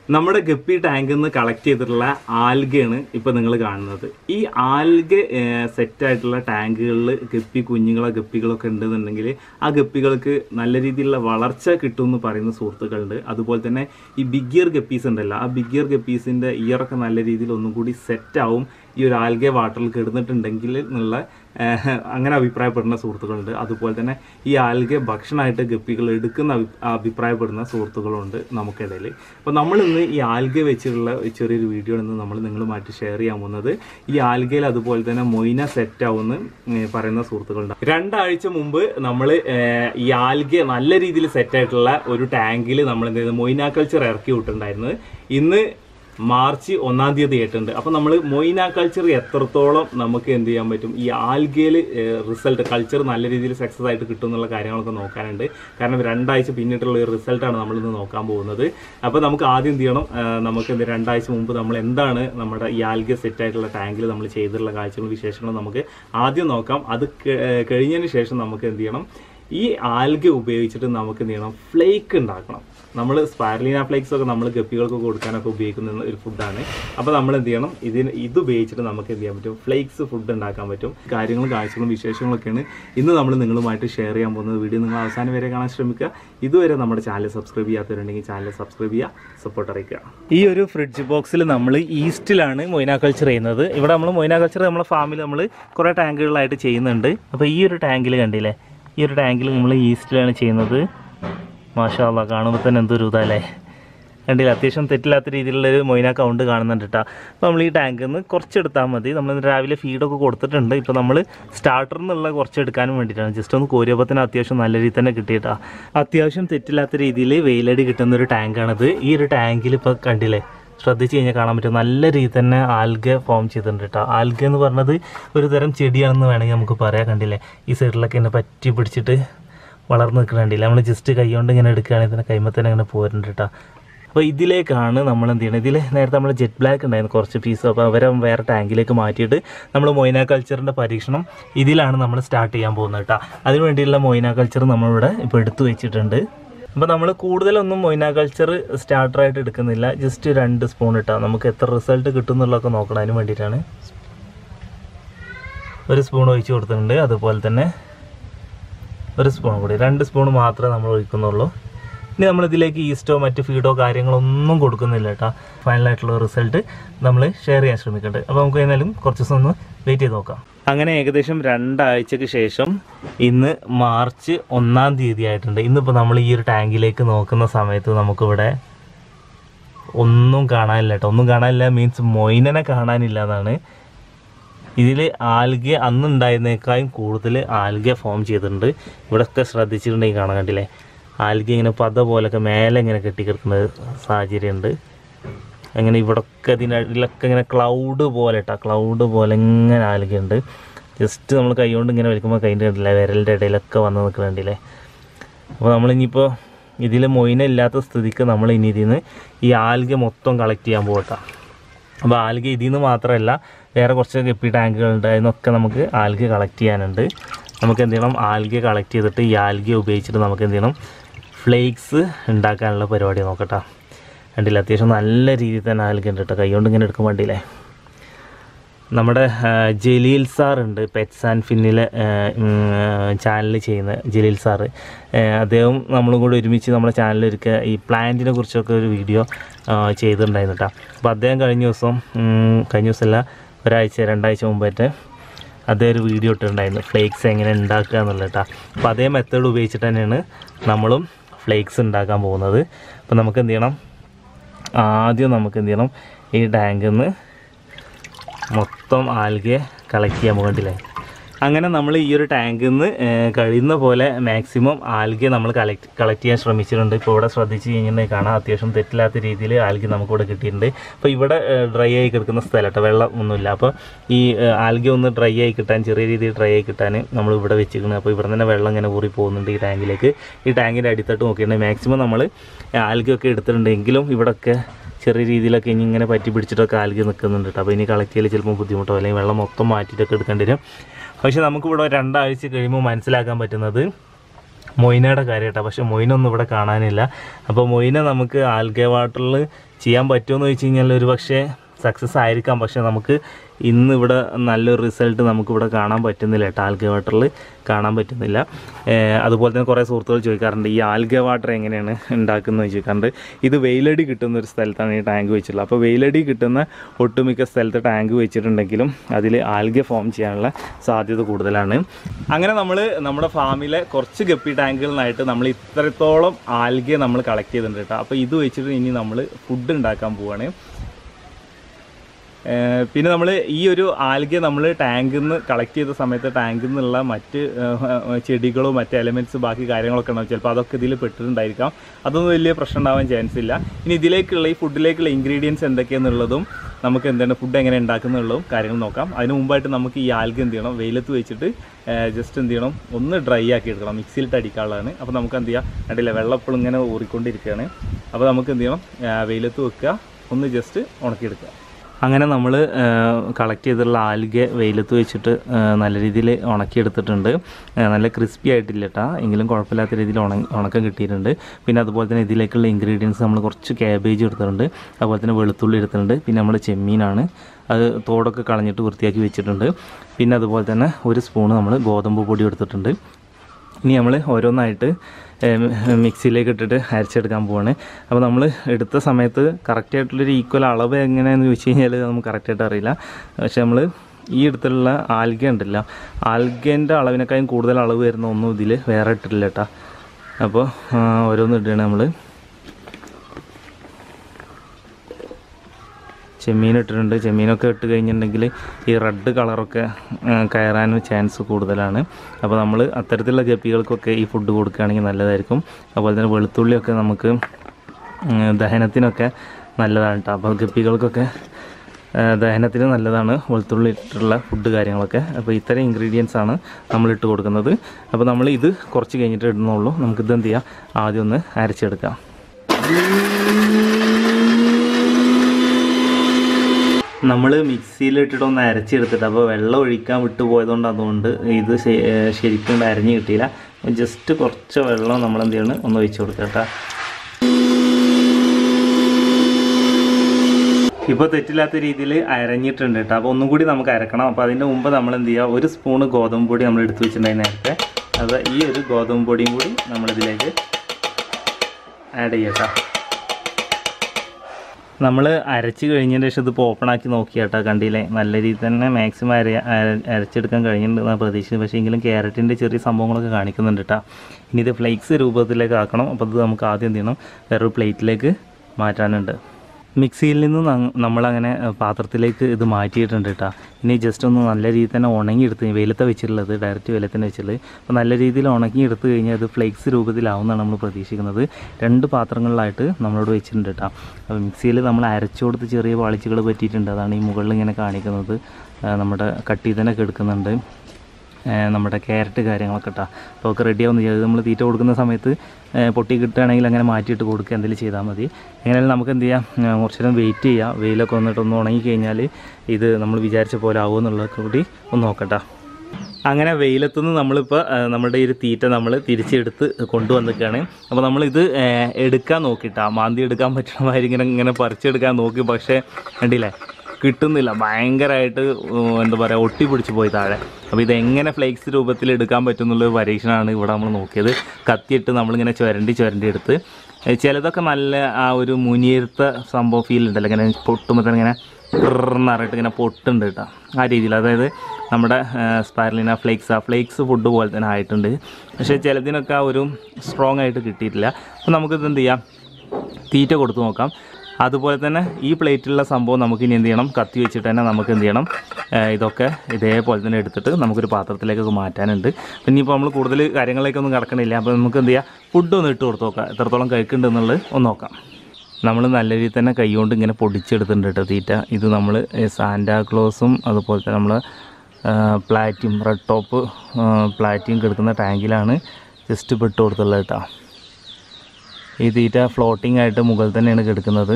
നമ്മുടെ ഗപ്പി ടാങ്കിൽ നിന്ന് കളക്ട് ചെയ്തിട്ടുള്ള ആൽഗയാണ് ഇപ്പൊ നിങ്ങൾ കാണുന്നത് ഈ ആൽഗ സെറ്റ് ആയിട്ടുള്ള ടാങ്കുകളിൽ ഗപ്പി കുഞ്ഞുങ്ങളോ ഗപ്പികളൊക്കെ ഉണ്ടെന്നുണ്ടെങ്കിൽ ആ ഗപ്പികൾക്ക് നല്ല രീതിയിലുള്ള വളർച്ച കിട്ടും എന്ന് പറയുന്ന സുഹൃത്തുക്കളുണ്ട് അതുപോലെ തന്നെ ഈ ബിഗിയർ ഗപ്പീസ് ഉണ്ടല്ലോ ആ ബിഗിയർ ഗപ്പീസിന്റെ ഇയറൊക്കെ നല്ല രീതിയിൽ ഒന്നും കൂടി സെറ്റ് ആവും ഈ ഒരു ആൽഗെ വാട്ടറിൽ കിടന്നിട്ടുണ്ടെങ്കിൽ എന്നുള്ള ഏഹ്, അങ്ങനെ അഭിപ്രായപ്പെടുന്ന സുഹൃത്തുക്കളുണ്ട് അതുപോലെ തന്നെ ഈ ആൽഗെ ഭക്ഷണമായിട്ട് ഗപ്പികൾ എടുക്കുന്ന അഭി- അഭിപ്രായപ്പെടുന്ന സുഹൃത്തുക്കളുണ്ട് നമുക്കിടയിൽ അപ്പോൾ നമ്മൾ ഇന്ന് ഈ ആൽഗെ വെച്ചിട്ടുള്ള ഒരു ചെറിയൊരു വീഡിയോ ആണ് നമ്മൾ നിങ്ങളുമായിട്ട് ഷെയർ ചെയ്യാൻ പോകുന്നത് ഈ ആൽഗയിൽ അതുപോലെ തന്നെ മൊയ്ന സെറ്റ് ആവുമെന്ന് ഏഹ്, പറയുന്ന സുഹൃത്തുക്കളുണ്ട് രണ്ടാഴ്ച മുമ്പ് നമ്മൾ ഈ ആൽഗെ നല്ല രീതിയിൽ സെറ്റ് ആയിട്ടുള്ള ഒരു ടാങ്കിൽ നമ്മൾ എന്ത് ചെയ്തു മൊയ്ന കൾച്ചർ ഇറക്കി വിട്ടിട്ടുണ്ടായിരുന്നത് ഇന്ന് മാർച്ച് ഒന്നാം തീയതി ആയിട്ടുണ്ട് അപ്പോൾ നമ്മൾ മൊയ്ന കൾച്ചർ എത്രത്തോളം നമുക്ക് എന്ത് ചെയ്യാൻ പറ്റും ഈ ആൽഗയിൽ റിസൾട്ട് കൾച്ചർ നല്ല രീതിയിൽ സക്സസ് ആയിട്ട് കിട്ടും എന്നുള്ള കാര്യങ്ങളൊക്കെ നോക്കാനുണ്ട് കാരണം രണ്ടാഴ്ച പിന്നിട്ടുള്ള ഒരു റിസൾട്ടാണ് നമ്മളിന്ന് നോക്കാൻ പോകുന്നത് അപ്പോൾ നമുക്ക് ആദ്യം എന്ത് ചെയ്യണം ആ, നമുക്ക് എന്ത് രണ്ടാഴ്ച മുമ്പ് നമ്മൾ എന്താണ് നമ്മുടെ ഈ ആൽഗ സെറ്റ് ആയിട്ടുള്ള ടാങ്കിൽ നമ്മൾ ചെയ്തിട്ടുള്ള കാഴ്ചകളും വിശേഷങ്ങളും നമുക്ക് ആദ്യം നോക്കാം അത് ക- ഏ, കഴിഞ്ഞതിന് ശേഷം നമുക്ക് എന്ത് ചെയ്യണം ഈ ആൽഗ ഉപയോഗിച്ചിട്ട് നമുക്ക് എന്ത് ചെയ്യണം ഫ്ലേക്ക് ഉണ്ടാക്കണം നമ്മൾ സ്പാർലീന ഫ്ലേക്സ് ഒക്കെ നമ്മൾ ഗപ്പികൾക്ക് കൊടുക്കാനൊക്കെ ഉപയോഗിക്കുന്ന ഒരു ഫുഡാണ് അപ്പോൾ നമ്മൾ എന്ത് ചെയ്യണം ഇതിന് ഇത് ഉപയോഗിച്ചിട്ട് നമുക്ക് എന്ത് ചെയ്യാൻ പറ്റും ഫ്ലേക്സ് ഫുഡ് ഉണ്ടാക്കാൻ പറ്റും കാര്യങ്ങളും കാഴ്ചകളും വിശേഷങ്ങളൊക്കെയാണ് ഇന്ന് നമ്മൾ നിങ്ങളുമായിട്ട് ഷെയർ ചെയ്യാൻ പോകുന്നത് വീഡിയോ നിങ്ങൾ അവസാനം വരെ കാണാൻ ശ്രമിക്കുക ഇതുവരെ നമ്മുടെ ചാനൽ സബ്സ്ക്രൈബ് ചെയ്യാത്തവരുണ്ടെങ്കിൽ ചാനൽ സബ്സ്ക്രൈബ് ചെയ്യുക സപ്പോർട്ട് അറിയിക്കുക ഈ ഒരു ഫ്രിഡ്ജ് ബോക്സിൽ നമ്മൾ ഈസ്റ്റിലാണ് മൊയ്ന കൾച്ചർ ചെയ്യുന്നത് ഇവിടെ നമ്മൾ മൊയ്ന കൾച്ചർ നമ്മളെ ഫാമിൽ നമ്മൾ കുറേ ടാങ്കുകളായിട്ട് ചെയ്യുന്നുണ്ട് അപ്പോൾ ഈ ഒരു ടാങ്കിൽ കണ്ടില്ലേ ഈ ഒരു ടാങ്കിൽ നമ്മൾ ഈസ്റ്റിലാണ് ചെയ്യുന്നത് മാഷാല്ല കാണുമ്പോൾ തന്നെ എന്തൊരു ഇതല്ലേ കണ്ടില്ല അത്യാവശ്യം തെറ്റില്ലാത്ത രീതിയിലുള്ള ഒരു മൊയ്ന കൗണ്ട് കാണുന്നുണ്ട് കേട്ടോ അപ്പോൾ നമ്മൾ ഈ ടാങ്കിൽ നിന്ന് കുറച്ചെടുത്താൽ മതി നമ്മൾ ഇന്ന് രാവിലെ ഫീഡൊക്കെ കൊടുത്തിട്ടുണ്ട് ഇപ്പോൾ നമ്മൾ സ്റ്റാർട്ടറിൽ നിന്നുള്ള കുറച്ച് എടുക്കാനും വേണ്ടിയിട്ടാണ് ജസ്റ്റ് ഒന്ന് കോരിയപ്പത്തിന് അത്യാവശ്യം നല്ല രീതിയിൽ തന്നെ കിട്ടിയിട്ടാ അത്യാവശ്യം തെറ്റില്ലാത്ത രീതിയിൽ വെയിലടി കിട്ടുന്ന ഒരു ടാങ്കാണിത് ഈ ഒരു ടാങ്കിൽ ഇപ്പോൾ കണ്ടില്ലേ ശ്രദ്ധിച്ച് കഴിഞ്ഞാൽ കാണാൻ പറ്റും നല്ല രീതിയിൽ തന്നെ ആൽഗ ഫോം ചെയ്തിട്ടുണ്ട് കേട്ടോ ആൽഗ എന്ന് പറഞ്ഞത് ഒരു തരം ചെടിയാണെന്ന് വേണമെങ്കിൽ നമുക്ക് പറയാൻ കണ്ടില്ലേ ഈ സൈഡിലൊക്കെ എന്നെ പറ്റി പിടിച്ചിട്ട് വളർന്ന് നിൽക്കണില്ല നമ്മൾ ജസ്റ്റ് കൈ കൊണ്ട് ഇങ്ങനെ എടുക്കുകയാണെങ്കിൽ തന്നെ കൈമ തന്നെ ഇങ്ങനെ പോരുന്നുണ്ട് കേട്ടോ അപ്പോൾ ഇതിലേക്കാണ് നമ്മൾ എന്ത് ചെയ്യണം ഇതിൽ നേരത്തെ നമ്മൾ ജെറ്റ് ബ്ലാക്ക് ഉണ്ടായിരുന്നു കുറച്ച് പീസ് അപ്പോൾ അവരെ വേറെ ടാങ്കിലേക്ക് മാറ്റിയിട്ട് നമ്മൾ മൊയ്ന കൾച്ചറിൻ്റെ പരീക്ഷണം ഇതിലാണ് നമ്മൾ സ്റ്റാർട്ട് ചെയ്യാൻ പോകുന്നത് കേട്ടോ അതിന് വേണ്ടിയുള്ള മൊയ്ന കൾച്ചർ നമ്മളിവിടെ ഇപ്പോൾ എടുത്തു വെച്ചിട്ടുണ്ട് അപ്പോൾ നമ്മൾ കൂടുതലൊന്നും മൊയ്ന കൾച്ചർ സ്റ്റാർട്ടറായിട്ട് എടുക്കുന്നില്ല ജസ്റ്റ് രണ്ട് സ്പൂൺ ഇട്ടാൽ നമുക്ക് എത്ര റിസൾട്ട് കിട്ടും എന്നുള്ളതൊക്കെ നോക്കണം അതിന് വേണ്ടിയിട്ടാണ് ഒരു സ്പൂൺ ഒഴിച്ച് കൊടുത്തിട്ടുണ്ട് അതുപോലെ തന്നെ ഒരു സ്പൂൺ കൂടി രണ്ട് സ്പൂൺ മാത്രമേ നമ്മൾ ഒഴിക്കുന്നുള്ളൂ ഇനി നമ്മൾ ഇതിലേക്ക് ഈസ്റ്റോ മറ്റ് ഫീഡോ കാര്യങ്ങളൊന്നും കൊടുക്കുന്നില്ല കേട്ടോ ഫൈനലായിട്ടുള്ള റിസൾട്ട് നമ്മൾ ഷെയർ ചെയ്യാൻ ശ്രമിക്കുന്നുണ്ട് അപ്പോൾ നമുക്ക് ഏതായാലും കുറച്ച് ദിവസം ഒന്ന് വെയിറ്റ് ചെയ്ത് നോക്കാം അങ്ങനെ ഏകദേശം രണ്ടാഴ്ചക്ക് ശേഷം ഇന്ന് മാർച്ച് ഒന്നാം തീയതി ആയിട്ടുണ്ട് ഇന്നിപ്പോൾ നമ്മൾ ഈ ഒരു ടാങ്കിലേക്ക് നോക്കുന്ന സമയത്ത് നമുക്കിവിടെ ഒന്നും കാണാനില്ല കേട്ടോ ഒന്നും കാണാനില്ല മീൻസ് മൊയിനനെ കാണാനില്ല എന്നാണ് ഇതിൽ ആൽഗെ അന്ന് ഉണ്ടായിരുന്നേക്കാളും കൂടുതൽ ആൽഗെ ഫോം ചെയ്തിട്ടുണ്ട് ഇവിടെയൊക്കെ ശ്രദ്ധിച്ചിട്ടുണ്ടെങ്കിൽ കാണാൻ കണ്ടില്ലേ ആൽഗെ ഇങ്ങനെ പത പോലൊക്കെ മേലെ ഇങ്ങനെ കെട്ടിക്കിടക്കുന്ന സാഹചര്യമുണ്ട് അങ്ങനെ ഇവിടൊക്കെ ഇതിനടിയിലൊക്കെ ഇങ്ങനെ ക്ലൗഡ് പോലെ ഇട്ടാ ക്ലൗഡ് പോലെ ഇങ്ങനെ ആൽഗ ഉണ്ട് ജസ്റ്റ് നമ്മൾ കൈ കൊണ്ട് ഇങ്ങനെ വലിക്കുമ്പോൾ കൈൻ്റെ കണ്ടില്ല വിരലിൻ്റെ ഇടയിലൊക്കെ വന്ന് നിൽക്കുന്നുണ്ടല്ലേ അപ്പോൾ നമ്മളിനിയിപ്പോൾ ഇതിൽ മൊയിന ഇല്ലാത്ത സ്ഥിതിക്ക് നമ്മൾ ഇനി ഇതിൽ നിന്ന് ഈ ആൽഗ മൊത്തം കളക്ട് ചെയ്യാൻ പോകട്ടാ അപ്പോൾ ആൽഗ ഇതിൽ നിന്ന് മാത്രമല്ല വേറെ കുറച്ച് ഗപ്പി ടാങ്കുകളുണ്ട് അതിനൊക്കെ നമുക്ക് ആൽഗ കളക്ട് ചെയ്യാനുണ്ട് നമുക്ക് എന്ത് ചെയ്യണം ആൽഗ കളക്ട് ചെയ്തിട്ട് ഈ ആൽഗ ഉപയോഗിച്ചിട്ട് നമുക്ക് എന്ത് ചെയ്യണം ഫ്ലേക്സ് ഉണ്ടാക്കാനുള്ള പരിപാടി നോക്കട്ടാ കണ്ടില്ല അത്യാവശ്യം നല്ല രീതിയിൽ തന്നെ ആൽഗ ഉണ്ട് കേട്ടോ കൈ കൊണ്ട് ഇങ്ങനെ എടുക്കാൻ വേണ്ടിയില്ലേ നമ്മുടെ ആ, ജലീൽ സാറുണ്ട് പെറ്റ്സ് ആൻഡ് ഫിന്നിലെ ചാനൽ ചെയ്യുന്ന ജലീൽ സാറ് ആ, അദ്ദേഹം നമ്മളും കൂടി ഒരുമിച്ച് നമ്മുടെ ചാനലിൽ ഒരുക്കുക ഈ പ്ലാന്റിനെ കുറിച്ചൊക്കെ ഒരു വീഡിയോ ആ, ചെയ്തിട്ടുണ്ടായിരുന്നു കേട്ടോ അപ്പോൾ അദ്ദേഹം കഴിഞ്ഞ ദിവസം ഉം, കഴിഞ്ഞ ദിവസമല്ല ഒരാഴ്ച രണ്ടാഴ്ച മുമ്പായിട്ട് അദ്ദേഹം ഒരു വീഡിയോ ഇട്ടിട്ടുണ്ടായിരുന്നു ഫ്ലേക്സ് എങ്ങനെ ഉണ്ടാക്കുക എന്നുള്ളത് കേട്ടോ അപ്പോൾ അതേ മെത്തേഡ് ഉപയോഗിച്ചിട്ട് തന്നെയാണ് നമ്മളും ഫ്ലേക്സ് ഉണ്ടാക്കാൻ പോകുന്നത് അപ്പോൾ നമുക്ക് എന്ത് ചെയ്യണം ആദ്യം നമുക്ക് എന്ത് ചെയ്യണം ഈ ടാങ്കിൽ നിന്ന് മൊത്തം ആൽഗെ കളക്ട് ചെയ്യാൻ പോകണ്ടില്ലേ അങ്ങനെ നമ്മൾ ഈ ഒരു ടാങ്കിൽ നിന്ന് ഏഹ്, കഴിയുന്ന പോലെ മാക്സിമം ആൽഗെ നമ്മൾ കളക്ട് കളക്ട് ചെയ്യാൻ ശ്രമിച്ചിട്ടുണ്ട് ഇപ്പോൾ ഇവിടെ ശ്രദ്ധിച്ച് കഴിഞ്ഞിട്ടുണ്ടെങ്കിൽ കാണാം അത്യാവശ്യം തെറ്റില്ലാത്ത രീതിയിൽ ആൽഗെ നമുക്കിവിടെ കിട്ടിയിട്ടുണ്ട് അപ്പോൾ ഇവിടെ ഡ്രൈ ആയി കിടക്കുന്ന സ്ഥലട്ടോ വെള്ളം ഒന്നുമില്ല അപ്പോൾ ഈ ആൽഗെ ഒന്ന് ഡ്രൈ ആയി കിട്ടാൻ ചെറിയ രീതിയിൽ ഡ്രൈ ആയി കിട്ടാൻ നമ്മൾ ഇവിടെ വെച്ചിരിക്കുന്നത് അപ്പോൾ ഇവിടെ തന്നെ വെള്ളം ഇങ്ങനെ ഊറി പോകുന്നുണ്ട് ഈ ടാങ്കിലേക്ക് ഈ ടാങ്കിൻ്റെ അടിത്തട്ട് നോക്കിയിട്ടുണ്ടെങ്കിൽ മാക്സിമം നമ്മൾ ആൽഗയൊക്കെ എടുത്തിട്ടുണ്ടെങ്കിലും ഇവിടെയൊക്കെ ചെറിയ രീതിയിലൊക്കെ ഇനി ഇങ്ങനെ പറ്റി പിടിച്ചിട്ടൊക്കെ ആൽഗി നിൽക്കുന്നുണ്ട് കേട്ടോ അപ്പോൾ ഇനി കളക്ട് ചെയ്യൽ ചിലപ്പോൾ ബുദ്ധിമുട്ടോ അല്ലെങ്കിൽ വെള്ളം മൊത്തം മാറ്റിയിട്ടൊക്കെ എടുക്കേണ്ടി വരും പക്ഷേ നമുക്കിവിടെ രണ്ടാഴ്ച കഴിയുമ്പോൾ മനസ്സിലാക്കാൻ പറ്റുന്നത് മൊയ്നയുടെ കാര്യമായിട്ടാണ് പക്ഷെ മൊയ്നൊന്നും ഇവിടെ കാണാനില്ല അപ്പോൾ മൊയ്ന നമുക്ക് ആൽഗെ വാട്ടറിൽ ചെയ്യാൻ പറ്റുമെന്ന് ചോദിച്ചു കഴിഞ്ഞാൽ ഒരു പക്ഷേ സക്സസ് ആയിരിക്കാം പക്ഷെ നമുക്ക് ഇന്ന് ഇവിടെ നല്ലൊരു റിസൾട്ട് നമുക്ക് ഇവിടെ കാണാൻ പറ്റുന്നില്ല കേട്ടോ ആൽഗെ വാട്ടറിൽ കാണാൻ പറ്റുന്നില്ല ഏഹ് അതുപോലെ തന്നെ കുറേ സുഹൃത്തുക്കൾ ചോദിക്കാറുണ്ട് ഈ ആൽഗെ വാട്ടർ എങ്ങനെയാണ് ഉണ്ടാക്കുന്നത് ചോദിക്കാറുണ്ട് ഇത് വെയിലടി കിട്ടുന്ന ഒരു സ്ഥലത്താണ് ഈ ടാങ്ക് വെച്ചിട്ടുള്ളത് അപ്പോൾ വെയിലടി കിട്ടുന്ന ഒട്ടുമിക്ക സ്ഥലത്ത് ടാങ്ക് വെച്ചിട്ടുണ്ടെങ്കിലും അതിൽ ആൽഗെ ഫോം ചെയ്യാനുള്ള സാധ്യത കൂടുതലാണ് അങ്ങനെ നമ്മൾ നമ്മുടെ ഫാമിലെ കുറച്ച് ഗപ്പി ടാങ്കുകളിലായിട്ട് നമ്മൾ ഇത്രത്തോളം ആൽഗെ നമ്മൾ കളക്ട് ചെയ്തിട്ടുണ്ട് കേട്ടോ അപ്പോൾ ഇത് വെച്ചിട്ട് ഇനി നമ്മൾ ഫുഡ് ഉണ്ടാക്കാൻ പോവാണ് ഏഹ് പിന്നെ നമ്മൾ ഈ ഒരു ആൽഗെ നമ്മൾ ടാങ്കിൽ നിന്ന് കളക്ട് ചെയ്ത സമയത്ത് ടാങ്കിൽ നിന്നുള്ള മറ്റ് ഏഹ് ചെടികളോ മറ്റ് എലമെൻറ്റ്സ് ബാക്കി കാര്യങ്ങളൊക്കെ ഉണ്ടാവും ചിലപ്പോൾ അതൊക്കെ ഇതിൽ പെട്ടിട്ടുണ്ടായിരിക്കാം അതൊന്നും വലിയ പ്രശ്നം ഉണ്ടാവാൻ ചാൻസ് ഇല്ല ഇനി ഇതിലേക്കുള്ള ഈ ഫുഡിലേക്കുള്ള ഇൻഗ്രീഡിയൻസ് എന്തൊക്കെയാണെന്നുള്ളതും നമുക്ക് എന്താണ് ഫുഡ് എങ്ങനെ ഉണ്ടാക്കുന്നുള്ളതും കാര്യങ്ങൾ നോക്കാം അതിന് മുമ്പായിട്ട് നമുക്ക് ഈ ആൽഗ എന്ത് ചെയ്യണം വെയിലത്ത് വെച്ചിട്ട് ജസ്റ്റ് എന്ത് ചെയ്യണം ഒന്ന് ഡ്രൈ ആക്കി എടുക്കണം മിക്സിയിലിട്ട് അടിക്കാനുള്ളതാണ് അപ്പോൾ നമുക്ക് എന്ത് ചെയ്യാം കണ്ടില്ല വെള്ളം എപ്പോഴും ഇങ്ങനെ ഊറിക്കൊണ്ടിരിക്കുകയാണ് അപ്പോൾ നമുക്ക് എന്ത് ചെയ്യണം ആ, വെയിലത്ത് വെക്കുക ഒന്ന് ജസ്റ്റ് ഉണക്കിയെടുക്കുക അങ്ങനെ നമ്മൾ കളക്ട് ചെയ്തിട്ടുള്ള ആൽഗെ വെയിലത്ത് വെച്ചിട്ട് ആ, നല്ല രീതിയിൽ ഉണക്കിയെടുത്തിട്ടുണ്ട് ആ, നല്ല ക്രിസ്പി ആയിട്ടില്ല കേട്ടോ എങ്കിലും കുഴപ്പമില്ലാത്ത രീതിയിൽ ഉണ ഉണക്കം കിട്ടിയിട്ടുണ്ട് പിന്നെ അതുപോലെ തന്നെ ഇതിലേക്കുള്ള ഇൻഗ്രീഡിയൻസ് നമ്മൾ കുറച്ച് ക്യാബേജ് എടുത്തിട്ടുണ്ട് അതുപോലെ തന്നെ വെളുത്തുള്ളി എടുത്തിട്ടുണ്ട് പിന്നെ നമ്മൾ ചെമ്മീനാണ് അത് തോടൊക്കെ കളഞ്ഞിട്ട് വൃത്തിയാക്കി വെച്ചിട്ടുണ്ട് പിന്നെ അതുപോലെ തന്നെ ഒരു സ്പൂണ് നമ്മൾ ഗോതമ്പ് പൊടി എടുത്തിട്ടുണ്ട് ഇനി നമ്മൾ ഓരോന്നായിട്ട് ഏം, മിക്സിയിലേക്ക് ഇട്ടിട്ട് അരച്ചെടുക്കാൻ പോവാണ് അപ്പോൾ നമ്മൾ എടുത്ത സമയത്ത് കറക്റ്റായിട്ടുള്ളൊരു ഈക്വൽ അളവ് എങ്ങനെയാണെന്ന് ചോദിച്ചു കഴിഞ്ഞാൽ നമുക്ക് കറക്റ്റായിട്ട് അറിയില്ല പക്ഷെ നമ്മൾ ഈ എടുത്തുള്ള ആൽഗ ഉണ്ടല്ലോ ആൽഗേൻ്റെ അളവിനേക്കാളും കൂടുതൽ അളവ് വരുന്ന ഒന്നും ഇതിൽ വേറെ ഇട്ടിട്ടില്ല കേട്ടോ അപ്പോൾ ആ, ഓരോന്ന് ഇടുകയാണ് നമ്മൾ ചെമ്മീൻ ഇട്ടിട്ടുണ്ട് ചെമ്മീനൊക്കെ ഇട്ട് കഴിഞ്ഞിട്ടുണ്ടെങ്കിൽ ഈ റെഡ് കളറൊക്കെ ആ, കയറാനും ചാൻസ് കൂടുതലാണ് അപ്പോൾ നമ്മൾ അത്തരത്തിലുള്ള ഗപ്പികൾക്കൊക്കെ ഈ ഫുഡ് കൊടുക്കുകയാണെങ്കിൽ നല്ലതായിരിക്കും അതുപോലെ തന്നെ വെളുത്തുള്ളിയൊക്കെ നമുക്ക് ഉം, ദഹനത്തിനൊക്കെ നല്ലതാണ് കേട്ടോ അപ്പോൾ ഗപ്പികൾക്കൊക്കെ ആ, ദഹനത്തിന് നല്ലതാണ് വെളുത്തുള്ളി ഇട്ടിട്ടുള്ള ഫുഡ് കാര്യങ്ങളൊക്കെ അപ്പോൾ ഇത്തരം ഇൻഗ്രീഡിയൻസ് ആണ് നമ്മൾ ഇട്ട് കൊടുക്കുന്നത് അപ്പോൾ നമ്മൾ ഇത് കുറച്ച് കഴിഞ്ഞിട്ട് ഇടുന്നുള്ളൂ നമുക്കിത് എന്ത് ചെയ്യാം ആദ്യം ഒന്ന് അരച്ചെടുക്കാം നമ്മൾ മിക്സിയിലിട്ടിട്ട് ഒന്ന് അരച്ചെടുത്തിട്ട് അപ്പോൾ വെള്ളം ഒഴിക്കാൻ വിട്ടു പോയതുകൊണ്ട് അതുകൊണ്ട് ഇത് ശ- ഏർ ശരിക്കും അരഞ്ഞ് കിട്ടിയില്ല ജസ്റ്റ് കുറച്ച് വെള്ളം നമ്മൾ എന്ത് ചെയ്യണം ഒന്ന് ഒഴിച്ചു കൊടുക്കുക കേട്ടോ ഇപ്പോൾ തെറ്റില്ലാത്ത രീതിയിൽ അരഞ്ഞിട്ടുണ്ട് കേട്ടോ അപ്പോൾ ഒന്നും കൂടി നമുക്ക് അരക്കണം അപ്പോൾ അതിൻ്റെ മുമ്പ് നമ്മൾ എന്ത് ചെയ്യുക ഒരു സ്പൂണ് ഗോതമ്പ് പൊടി നമ്മൾ എടുത്ത് വെച്ചിട്ടുണ്ടായി നേരത്തെ അത് ഈ ഒരു ഗോതമ്പ് പൊടിയും കൂടി നമ്മളിതിലേക്ക് ആഡ് ചെയ്യട്ടോ നമ്മൾ അരച്ച് കഴിഞ്ഞതിന് ശേഷം ഇതിപ്പോൾ ഓപ്പൺ ആക്കി നോക്കിയാട്ടോ കണ്ടില്ലേ നല്ല രീതിയിൽ തന്നെ മാക്സിമം അര അര- അരച്ചെടുക്കാൻ കഴിയുന്നുണ്ടെന്നാണ് പ്രതീക്ഷിച്ചത് പക്ഷേ എങ്കിലും ക്യാരറ്റിൻ്റെ ചെറിയ സംഭവങ്ങളൊക്കെ കാണിക്കുന്നുണ്ട് കേട്ടോ ഇനി ഇത് ഫ്ലേക്സ് രൂപത്തിലേക്ക് ആക്കണം അപ്പോൾ ഇത് നമുക്ക് ആദ്യം എന്ത് ചെയ്യണം വേറൊരു പ്ലേറ്റിലേക്ക് മാറ്റാനുണ്ട് മിക്സിയിൽ നിന്ന് ന- നമ്മളങ്ങനെ അഹ്, പാത്രത്തിലേക്ക് ഇത് മാറ്റിയിട്ടുണ്ട് കേട്ടോ ഇനി ജസ്റ്റ് ഒന്ന് നല്ല രീതിയിൽ തന്നെ ഉണങ്ങിയെടുത്ത് വെയിലത്തെ വെച്ചിട്ടുള്ളത് ഡയറക്റ്റ് വെയിലത്തിന് വെച്ചിട്ടുള്ളത് അപ്പോൾ നല്ല രീതിയിൽ ഉണങ്ങിയെടുത്ത് കഴിഞ്ഞാൽ ഇത് ഫ്ലേക്സ് രൂപത്തിലാവുമെന്നാണ് നമ്മൾ പ്രതീക്ഷിക്കുന്നത് രണ്ട് പാത്രങ്ങളിലായിട്ട് നമ്മളോട് വെച്ചിട്ടുണ്ട് കേട്ടോ അപ്പോൾ മിക്സിയിൽ നമ്മൾ അരച്ചു കൊടുത്ത് ചെറിയ പാളിച്ചുകൾ പറ്റിയിട്ടുണ്ട് അതാണ് ഈ മുകളിൽ ഇങ്ങനെ കാണിക്കുന്നത് ആ, നമ്മുടെ കട്ടി തന്നെ എടുക്കുന്നുണ്ട് ഏഹ് നമ്മുടെ ക്യാരറ്റ് കാര്യങ്ങളൊക്കെ ഇട്ടാ അപ്പോൾ ഒക്കെ റെഡി ആവുന്ന ചെയ്ത് നമ്മൾ തീറ്റ കൊടുക്കുന്ന സമയത്ത് ഏഹ് പൊട്ടി കിട്ടുകയാണെങ്കിൽ അങ്ങനെ മാറ്റിയിട്ട് കൊടുക്കുക എന്തെങ്കിലും ചെയ്താൽ മതി എങ്ങനെയാലും നമുക്ക് എന്ത് ചെയ്യാം ഏഹ് കുറച്ച് നേരം വെയിറ്റ് ചെയ്യാം വെയിലൊക്കെ വന്നിട്ട് ഒന്ന് ഉണങ്ങി കഴിഞ്ഞാൽ ഇത് നമ്മൾ വിചാരിച്ച പോലെ ആവുമോ എന്നുള്ളതൊക്കെ കൂടി ഒന്ന് നോക്കട്ടെ അങ്ങനെ വെയിലത്തുനിന്ന് നമ്മളിപ്പോൾ ഏഹ്, നമ്മുടെ ഈ ഒരു തീറ്റ നമ്മൾ തിരിച്ചെടുത്ത് കൊണ്ടുവന്നിരിക്കുകയാണ് അപ്പോൾ നമ്മളിത് ഏഹ്, എടുക്കാൻ നോക്കിയിട്ടാ മാന്തി എടുക്കാൻ പറ്റുന്ന മാതിരി ഇങ്ങനെ ഇങ്ങനെ പറിച്ചെടുക്കാൻ നോക്കി പക്ഷേ കണ്ടില്ലേ കിട്ടുന്നില്ല ഭയങ്കരമായിട്ട് ഉം, എന്താ പറയുക ഒട്ടി പിടിച്ച് പോയി താഴെ അപ്പോൾ ഇതെങ്ങനെ ഫ്ലേക്സ് രൂപത്തിൽ എടുക്കാൻ പറ്റുന്നുള്ളൊരു പരീക്ഷണമാണ് ഇവിടെ നമ്മൾ നോക്കിയത് കത്തിയിട്ട് നമ്മളിങ്ങനെ ചുരണ്ടി ചുരണ്ടി എടുത്ത് ഏ, ചിലതൊക്കെ നല്ല ആ ഒരു മുനിയരുത്ത സംഭവം ഫീൽ ഉണ്ടല്ലോ ഇങ്ങനെ പൊട്ടുമ്പോൾ തന്നെ ഇങ്ങനെ പറഞ്ഞിട്ട് ഇങ്ങനെ പൊട്ടുണ്ട് കേട്ടോ ആ രീതിയിൽ അതായത് നമ്മുടെ സ്പൈറലിന ഫ്ലേക്സ് ആ ഫ്ലേക്സ് ഫുഡ് പോലെ തന്നെ ആയിട്ടുണ്ട് പക്ഷേ ചിലതിനൊക്കെ ആ ഒരു സ്ട്രോങ് ആയിട്ട് കിട്ടിയിട്ടില്ല അപ്പോൾ നമുക്കിത് എന്ത് ചെയ്യാം തീറ്റ കൊടുത്തു നോക്കാം അതുപോലെ തന്നെ ഈ പ്ലേറ്റിലുള്ള സംഭവം നമുക്ക് ഇനി എന്ത് ചെയ്യണം കത്തി വെച്ചിട്ട് തന്നെ നമുക്ക് എന്ത് ചെയ്യണം ഏഹ് ഇതൊക്കെ ഇതേപോലെ തന്നെ എടുത്തിട്ട് നമുക്കൊരു പാത്രത്തിലേക്കൊക്കെ മാറ്റാനുണ്ട് അപ്പം ഇനിയിപ്പോൾ നമ്മൾ കൂടുതൽ കാര്യങ്ങളിലേക്കൊന്നും കിടക്കണില്ല അപ്പോൾ നമുക്ക് എന്ത് ചെയ്യാം ഫുഡ് ഒന്ന് ഇട്ട് കൊടുത്ത് നോക്കാം എത്രത്തോളം കഴിക്കുന്നുണ്ട് എന്നുള്ളത് ഒന്ന് നോക്കാം നമ്മൾ നല്ല രീതിയിൽ തന്നെ കൈകൊണ്ട് ഇങ്ങനെ പൊടിച്ചെടുത്തിട്ടുണ്ട് കേട്ടോ തീറ്റ ഇത് നമ്മൾ സാന്റാക്ലോസും അതുപോലെ തന്നെ നമ്മൾ പ്ലാറ്റിയും റെഡ് ടോപ്പ് പ്ലാറ്റിയും കിടക്കുന്ന ടാങ്കിലാണ് ജസ്റ്റ് ഇപ്പോൾ ഇട്ട് കൊടുത്തുള്ളത് കേട്ടോ ഈ തീറ്റ ഫ്ലോട്ടിംഗ് ആയിട്ട് മുകളിൽ തന്നെയാണ് കിടക്കുന്നത്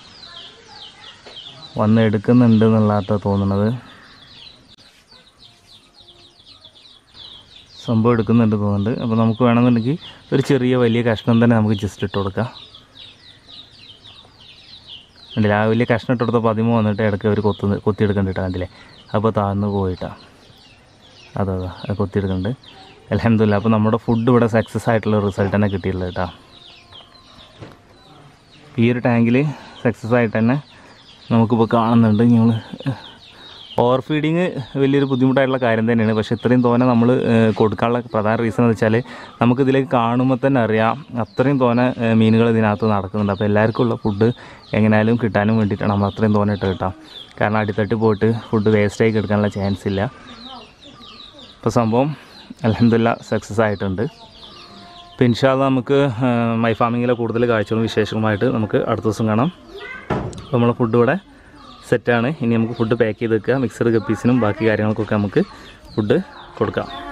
വന്ന് എടുക്കുന്നുണ്ട് എന്നുള്ളതാണ് തോന്നുന്നത് സംഭവം എടുക്കുന്നുണ്ട് തോന്നുന്നുണ്ട് അപ്പോൾ നമുക്ക് വേണമെന്നുണ്ടെങ്കിൽ ഒരു ചെറിയ വലിയ കഷ്ണം തന്നെ നമുക്ക് ജസ്റ്റ് ഇട്ട് കൊടുക്കാം കണ്ടില്ല ആ വലിയ കഷ്ണം ഇട്ട് കൊടുത്തപ്പോൾ അതിമ വന്നിട്ട് ഇടയ്ക്ക് അവർ കൊത്തുന്ന കൊത്തിയെടുക്കുന്നുണ്ട് കണ്ടില്ലേ അപ്പോൾ താഴ്ന്നു പോയിട്ടാ അതെ അതെ അത് കൊത്തിയെടുക്കുന്നുണ്ട് അലഹമില്ല അപ്പോൾ നമ്മുടെ ഫുഡ് ഇവിടെ സക്സസ് ആയിട്ടുള്ള റിസൾട്ട് തന്നെ കിട്ടിയിട്ടുള്ളത് കേട്ടോ ഈ ഒരു ടാങ്കിൽ സക്സസ് ആയിട്ട് തന്നെ നമുക്കിപ്പോൾ കാണുന്നുണ്ട് ഞങ്ങൾ ഓവർ ഫീഡിങ് വലിയൊരു ബുദ്ധിമുട്ടായിട്ടുള്ള കാര്യം തന്നെയാണ് പക്ഷേ ഇത്രയും തോനെ നമ്മൾ കൊടുക്കാനുള്ള പ്രധാന റീസൺ എന്ന് വെച്ചാൽ നമുക്കിതിലേക്ക് കാണുമ്പോൾ തന്നെ അറിയാം അത്രയും തോനെ ഏഹ്, മീനുകൾ ഇതിനകത്ത് നടക്കുന്നുണ്ട് അപ്പോൾ എല്ലാവർക്കും ഉള്ള ഫുഡ് എങ്ങനെയാലും കിട്ടാനും വേണ്ടിയിട്ടാണ് നമ്മൾ അത്രയും തോനെ ഇട്ട് കിട്ടാം കാരണം അടിത്തട്ടി പോയിട്ട് ഫുഡ് വേസ്റ്റായി എടുക്കാനുള്ള ചാൻസ് ഇല്ല ഇപ്പോൾ സംഭവം അലഹമില്ല സക്സസ് ആയിട്ടുണ്ട് അപ്പോൾ ഇൻഷാല്ല നമുക്ക് ഏഹ്, മൈ ഫാമിങ്ങിലെ കൂടുതൽ കാഴ്ചകളും വിശേഷങ്ങളുമായിട്ട് നമുക്ക് അടുത്ത ദിവസം കാണാം അപ്പോൾ നമ്മളെ ഫുഡ് ഇവിടെ സെറ്റാണ് ഇനി നമുക്ക് ഫുഡ് പാക്ക് ചെയ്ത് വെക്കുക മിക്സർ ഗപ്പീസിനും ബാക്കി കാര്യങ്ങൾക്കൊക്കെ നമുക്ക് ഫുഡ് കൊടുക്കാം